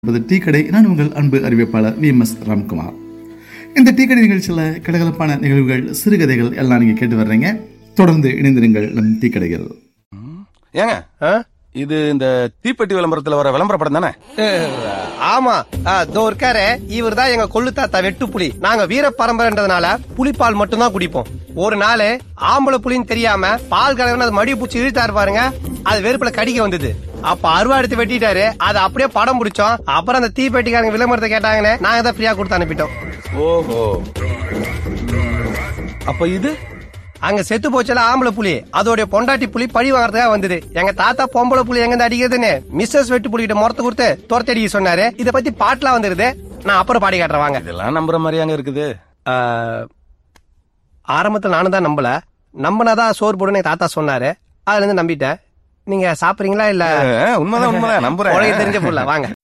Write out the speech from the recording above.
என்பது டீ கடை நான் உங்கள் அன்பு அறிவிப்பாளர் வி எம் எஸ் ராம்குமார் இந்த டீ கடை நிகழ்ச்சியில் கலகலப்பான நிகழ்வுகள் சிறுகதைகள் எல்லாம் நீங்க கேட்டு வர்றீங்க தொடர்ந்து இணைந்திருங்கள் நம் டீ கடைகள் ஏங்க ஆ? இது இந்த தீப்பெட்டி விளம்பரத்துல வர விளம்பர படம் தானே அஹ், ஆமா தோ இருக்காரு இவர் தான் எங்க கொள்ளு தாத்தா வெட்டு புலி நாங்க வீர பரம்பரைன்றதுனால புலிப்பால் மட்டும்தான் குடிப்போம் ஒரு நாள் ஆம்பளை புலின்னு தெரியாம பால் கலந்து அது மடி பூச்சி இழுத்தாரு பாருங்க அது வெறுப்புல கடிக்க வந்தது அப்ப அருவா எடுத்து வெட்டிட்டாரு அது அப்படியே படம் பிடிச்சோம் அப்புறம் அந்த தீப்பெட்டிக்காரங்க விளம்பரத்தை கேட்டாங்கன்னு நாங்க தான் ஃப்ரீயா கொடுத்து அனுப்பிட்டோம் ஓஹோ அப்ப இது அங்க செத்து போச்சுல ஆம்பளை புலி அதோட பொண்டாட்டி புலி பழி வாங்குறதுக்காக வந்தது எங்க தாத்தா பொம்பளை புலி எங்க இருந்து அடிக்கிறதுன்னு மிஸ்ஸஸ் வெட்டு புலிகிட்ட முறத்து கொடுத்து துரத்தி அடிக்க சொன்னாரு இத பத்தி பாட்டுலாம் வந்துருது நான் அப்புறம் பாடி காட்டுறேன் வாங்க இதெல்லாம் நம்புற மாதிரியாங்க இருக்குது ஆஹ், ஆரம்பத்துல நானும் தான் நம்பல நம்பினாதான் சோறு போடுன்னு எங்க தாத்தா சொன்னாரு அதுல இருந்து நம்பிட்டேன் நீங்க சாப்பிடுறீங்களா இல்ல அஹ், உண்மைதான் உண்மைதான் நம்புறேன் உலகம் தெரிஞ்ச புள்ள வாங்க